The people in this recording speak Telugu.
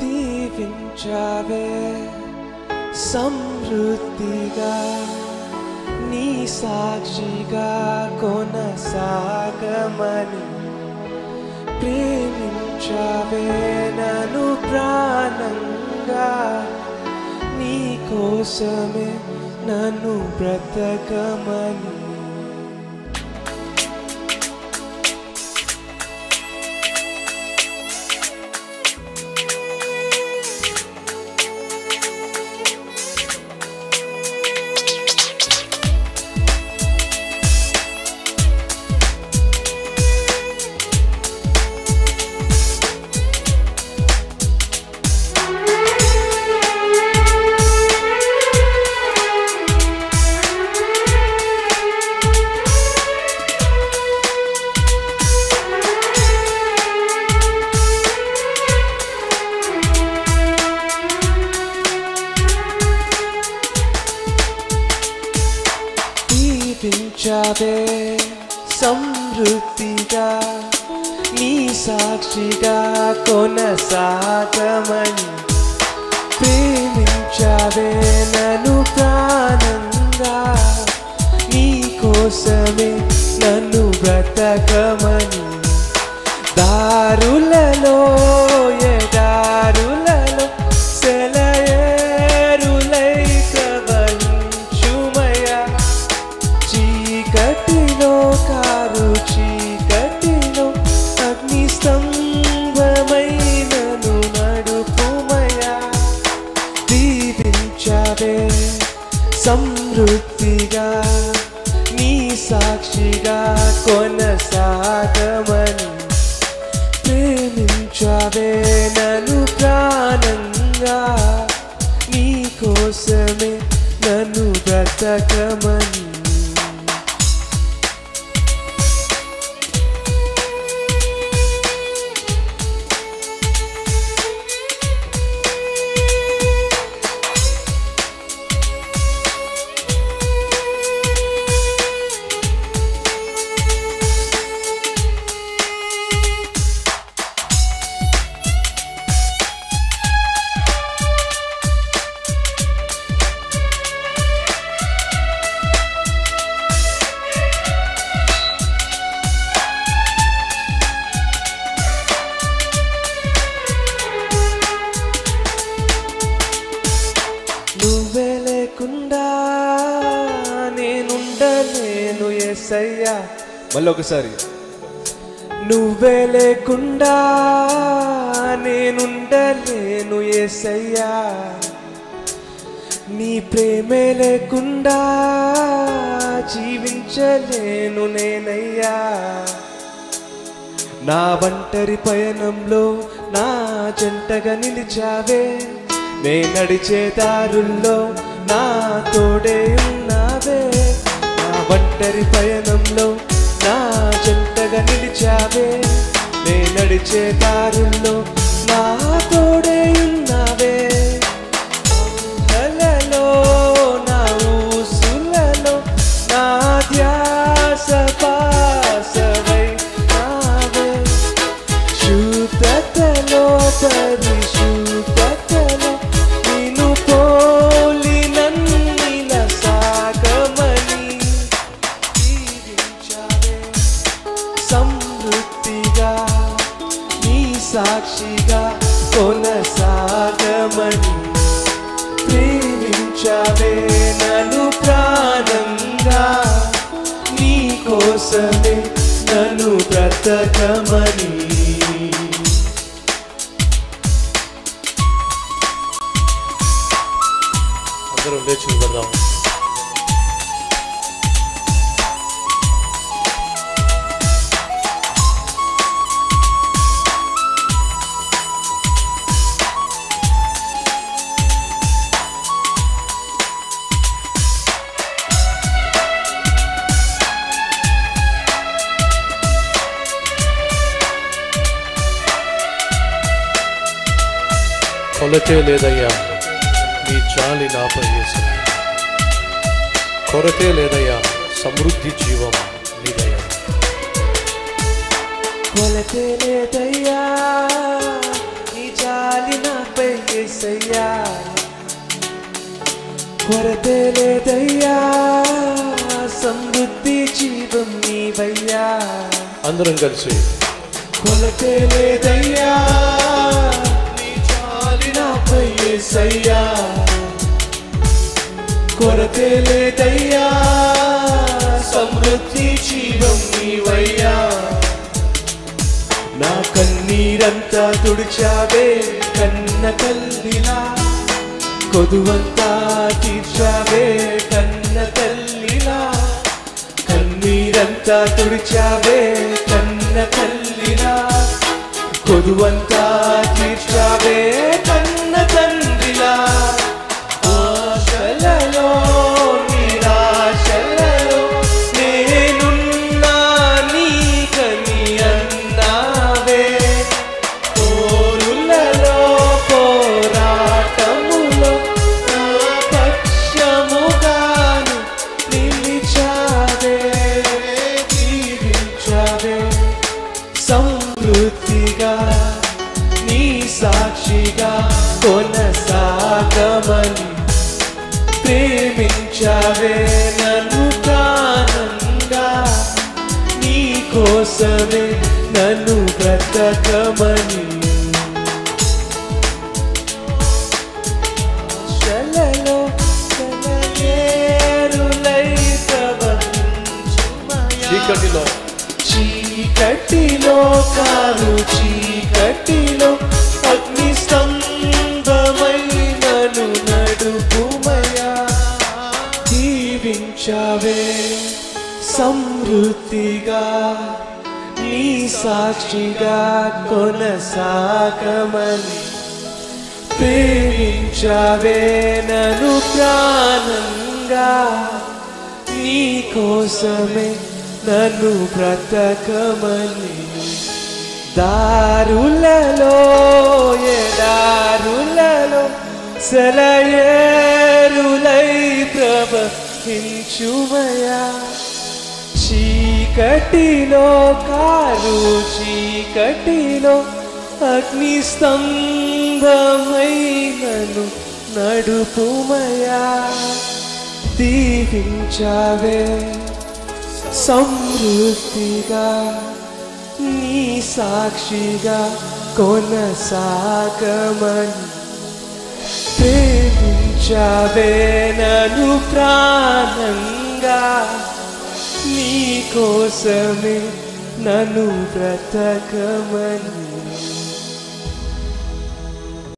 దీవించావే సమృద్ధిగా నీ సాక్షిగా కొనసాగమని ప్రేమించావే నన్ను ప్రాణంగా నీ కోసమే నన్ను బ్రతకమని దీపించావే సమృద్ధిగా నీ సాక్షిగా కొనసాగమని ప్రేమించావే నన్ను ప్రాణంగా నీ కోసమే నన్ను బ్రతకమని దారులలో ఎడారులలో సెలయేరులై ప్రవహించుమయా చీకటిలో కారు చీకటిలో అగ్ని స్తంభమైనను నడుపుమయా దీవించావే సమృద్ధిగా నీ సాక్షిగా కొనసాగమని ప్రేమించావే నన్ను ప్రాణంగా నీ కోసమే నన్ను బ్రతకమని నువ్వే లేకుండా నేనుండలేను ఎసయ్యా మళ్ళీ ఒకసారి నువ్వే లేకుండా నేనుండలేను ఎసయ్యా నీ ప్రేమే లేకుండా జీవించలేను నేనయ్యా నా ఒంటరి పయనంలో నా జంటగా నిలిచావే నే నడిచే దారుల్లో నా తోడే ఉన్నావే నా ఒంటరి పయనంలో నా జంటగా నిలిచావే నే నడిచే దారుల్లో నా తోడే ఉన్నావే ఊహలలో, నా ఊసులలో, నా ధ్యాస పాసవై నావే. శుద్ధతలో పరిశుద్ధతలో నిన్ను పోలి నన్నిల సాగమని దీవించావే సమృద్ధిగా నీ సాక్షిగా కొనసాగమని ప్రేమించావే నన్ను ప్రాణంగా నీ కోసమే నన్ను బ్రతకమని అందరం లేచి నిలబడదాం కొలతే లేదయ్యా నీ చాలి నాపై వేసిన కొరతే లేదయ్యా సమృద్ధి జీవం నీదయ్యా కొలతే లేదయ్యా నీ జాలి నాపై కొరతే లేదయ్యా సమృద్ధి జీవం నీవయ్యా అందరం కలిసి కొలతే లేదయ్యా నీ చాలి నాపై యేసయ్యా కొరతే లేదయ్యా సమృద్ధి జీవం నీవయ్యా నా కన్నీరంతా తుడిచావే కన్న తల్లిలా కొదువంతా తీర్చావే కన్న తల్లిలా కన్నీరంతా తుడిచావే కన్న తల్లిలా కొదువంతా తీర్చావే కన్న తండ్రిలా ఆశలలో నిరాశలలో నేనున్నా నీకని అన్నావే పోరులలో పోరాటములో నా పక్షముగాను నిలిచావే జీవించావే సమృద్ధిగా నీ సాక్షిగా కొనసాగమని ప్రేమించావే నన్ను ప్రాణంగా నీ కోసమే నన్ను బ్రతకమని శలలో శలయేరులై ప్రవహించుమయా. చీకటిలో చీకటిలో కారు చీకటిలో అగ్ని స్తంభమై నన్ను నడుపుమయా దీవించావే సమృద్ధిగా నీ సాక్షిగా కొనసాగమని ప్రేమించావే నన్ను ప్రాణంగా నీ కోసమే నన్ను బ్రతకమని దారులలో ఎడారులలో సెలయేరులై ప్రవహించుమయా చీకటిలో కారు చీకటిలో అగ్ని స్తంభమైనను నడుపుమయా దీవించావే సమృద్ధిగా నీ సాక్షిగా కొనసాగమని ప్రేమించావే నన్ను ప్రాణంగా నీ కోసమే నన్ను బ్రతకమని